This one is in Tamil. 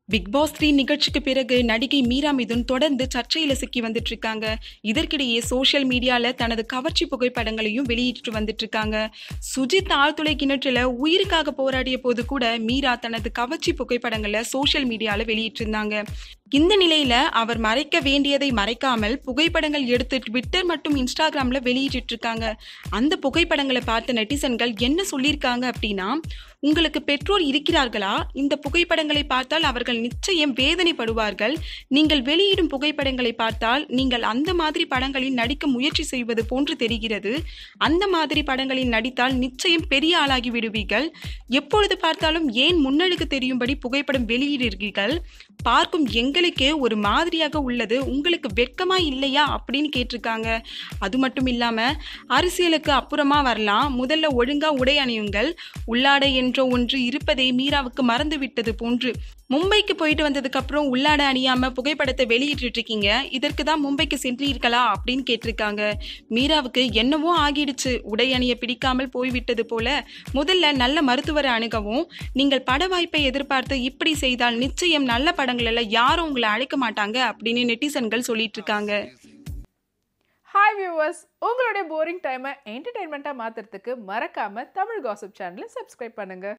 பிக் பாஸ் த்ரீ நிகழ்ச்சிக்கு பிறகு நடிகை மீரா மிதுன் தொடர்ந்து சர்ச்சையில சிக்கி வந்துட்டு இருக்காங்க இதற்கிடையே சோஷியல் மீடியால தனது கவர்ச்சி புகைப்படங்களையும் வெளியிட்டு வந்துட்டு இருக்காங்க சுஜித் ஆழ்துளை கிணற்றுல உயிருக்காக போராடிய போது கூட மீரா தனது கவர்ச்சி புகைப்படங்களை சோஷியல் மீடியால வெளியிட்டிருந்தாங்க இந்த நிலையில அவர் மறைக்க வேண்டியதை மறைக்காமல் புகைப்படங்கள் எடுத்து ட்விட்டர் மற்றும் இன்ஸ்டாகிராம்ல வெளியிட்டு இருக்காங்க அந்த புகைப்படங்களை பார்த்த நெட்டிசன்கள் என்ன சொல்லியிருக்காங்க அப்படின்னா உங்களுக்கு பெற்றோர் இருக்கிறார்களா இந்த புகைப்படங்களை பார்த்தால் அவர்கள் நிச்சயம் வேதனைப்படுவார்கள் நீங்கள் வெளியிடும் புகைப்படங்களை பார்த்தால் நீங்கள் அந்த மாதிரி படங்களில் நடிக்க முயற்சி செய்வது போன்று தெரிகிறது அந்த மாதிரி படங்களில் நடித்தால் நிச்சயம் பெரிய ஆளாகி விடுவீர்கள் எப்பொழுது பார்த்தாலும் ஏன் முன்னழுக்கு தெரியும்படி புகைப்படம் வெளியிடுகிறீர்கள் பார்க்கும் எங்களுக்கே ஒரு மாதிரியாக உள்ளது உங்களுக்கு வெட்கமா இல்லையா அப்படின்னு கேட்டிருக்காங்க அது மட்டும் இல்லாம அரசியலுக்கு அப்புறமா வரலாம் முதல்ல ஒழுங்கா உடை அணியுங்கள் உள்ளாடை என்ற ஒன்று இருப்பதை மீராவுக்கு மறந்து விட்டது போன்று மும்பைக்கு போயிட்டு வந்ததுக்கு அப்புறம் உள்ளாடை அணியாம புகைப்படத்தை வெளியிட்டு இருக்கீங்க இதற்கு தான் மும்பைக்கு சென்றீர்களா அப்படின்னு கேட்டிருக்காங்க மீராவுக்கு என்னவோ ஆகிடுச்சு உடை அணிய பிடிக்காமல் போய்விட்டது போல முதல்ல நல்ல மருத்துவரை அணுகவும் நீங்கள் பட வாய்ப்பை எதிர்பார்த்து இப்படி செய்தால் நிச்சயம் நல்ல படங்கள் எல்லாம் யாரும் உங்களை அழைக்க மாட்டாங்க அப்படின்னு நெட்டிசன்கள் சொல்லிட்டு இருக்காங்க ஹாய் வியூவர்ஸ் உங்களுடைய போரிங் டைமை என்டர்டைன்மெண்ட்டாக மாற்றுறதுக்கு மறக்காமல் தமிழ் காசிப் சேனலை சப்ஸ்கிரைப் பண்ணுங்கள்